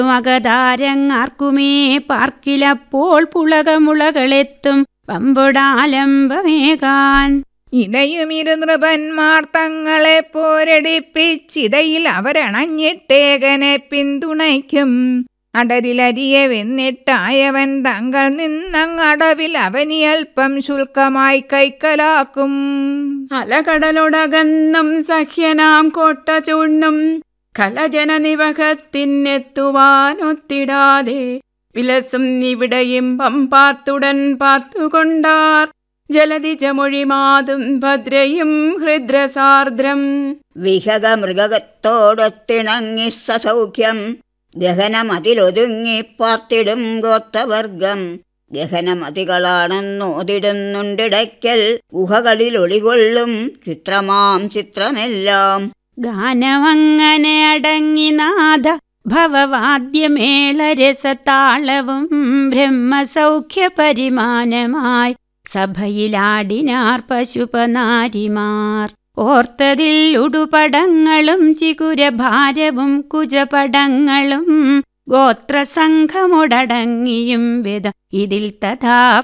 മകതാരങ്ങാർക്കുമേ പാർക്കിലപ്പോൾ പുളകമുളകളെത്തും പമ്പൊടാലംബമേകാൻ ഇടയുമിരു നൃപന്മാർ തങ്ങളെ പോരടിപ്പിച്ചിടയിൽ അവരണഞ്ഞിട്ടേകനെ പിന്തുണയ്ക്കും അടരിലരിയെ വെന്നിട്ടായവൻ തങ്ങൾ നിന്നങ്ങടവിൽ അവനിയൽപ്പം ശുൽക്കമായി കൈക്കലാക്കും അലകടലൊടകന്നും സഹ്യനാം കോട്ട ചൂണ്ണും കലജന നിവഹത്തിനെത്തുവാനൊത്തിടാതെ വിലസും ഇവിടെ ഇമ്പം പാർത്തുടൻ പാർത്തുകൊണ്ടാർ ജലതിജമൊഴിമാതും ഭദ്രയും ഹൃദ്രസാർദ്രം വിഹക മൃഗത്തോടൊത്തിണങ്ങി സസൗഖ്യം ഗഹനമതിലൊതുങ്ങി പാർത്തിടും ഗോത്രവർഗം ഗഹനമതികളാണെന്നോതിടുന്നുണ്ടിടയ്ക്കൽ ഗുഹകളിൽ ഒളികൊള്ളും ചിത്രമാം ചിത്രമെല്ലാം ഗാനമങ്ങനെ അടങ്ങി നാഥ ഭവവാദ്യമേളരസതാളവും ബ്രഹ്മസൗഖ്യ പരിമാനമായി സഭയിലാടിനാർ പശുപനാരിമാർ ഓർത്തതിൽ ഉടുപടങ്ങളും ചികുരഭാരവും കുജപടങ്ങളും ഗോത്രസംഘമുടടങ്ങിയും വിധ ഇതിൽ തഥാ